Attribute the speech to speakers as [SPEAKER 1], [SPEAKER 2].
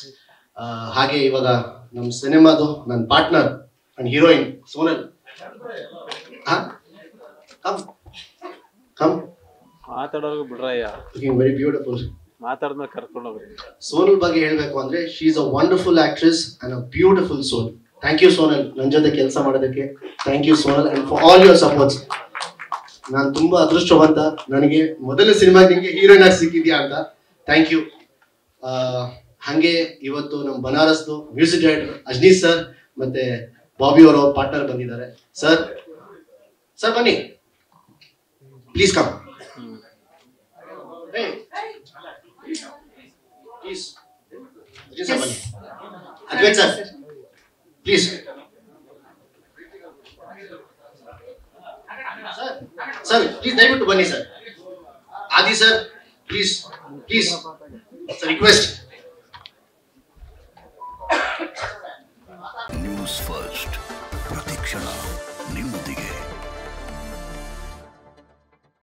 [SPEAKER 1] ಹಾಗೆ ಇವಾಗ ನಮ್ಮ ಸಿನಿಮಾದು ನನ್ನ partner and heroine Sonal come come
[SPEAKER 2] ಮಾತಾಡೋರ್ಗು ಬಿಡ್ರಯ್ಯ
[SPEAKER 1] ಲುಕಿಂಗ್ ವೆರಿ ಬ್ಯೂಟಿಫುಲ್
[SPEAKER 2] ಮಾತಾಡಿದ್ಮೇಲೆ ಕರ್ಕೊಂಡು ಹೋಗ್ರಿ
[SPEAKER 1] ಸೋನಲ್ ಬಗ್ಗೆ ಹೇಳಬೇಕು ಅಂದ್ರೆ she is a wonderful actress and a beautiful soul thank you Sonal ನನ್ನ ಜೊತೆ ಕೆಲಸ ಮಾಡೋದಕ್ಕೆ thank you Sonal and for all your supports ನಾನು ತುಂಬಾ ಅದೃಷ್ಟವಂತ ನನಗೆ ಮೊದಲ ಸಿನಿಮಾ ನಿಮಗೆ ಹೀರೋಯಿನ್ ಆಗಿ ಸಿಕ್ಕಿದ್ಯಾ ಅಂತ ಥ್ಯಾಂಕ್ ಯು ಹಂಗೆ ಇವತ್ತು ನಮ್ಮ ಬನಾರಸ್ದು ಮ್ಯೂಸಿಕ್ ಡೈರೆಕ್ಟರ್ ಅಜ್ನೀಶ್ ಸರ್ ಮತ್ತೆ ಬಾಬಿ ಅವರ ಪಾರ್ಟ್ನರ್ ಬಂದಿದ್ದಾರೆ ಸರ್ ಸರ್ ಬನ್ನಿ ಪ್ಲೀಸ್ ಕಮ್ ಪ್ಲೀಸ್ ಸರ್ ಬನ್ನಿ Advait sir please sir sir please ದಯವಿಟ್ಟು ಬನ್ನಿ sir Aadi sir please please sir request
[SPEAKER 3] news first ಪ್ರತಿಕ್ಷಣ ನಿಮ್ಮೊಂದಿಗೆ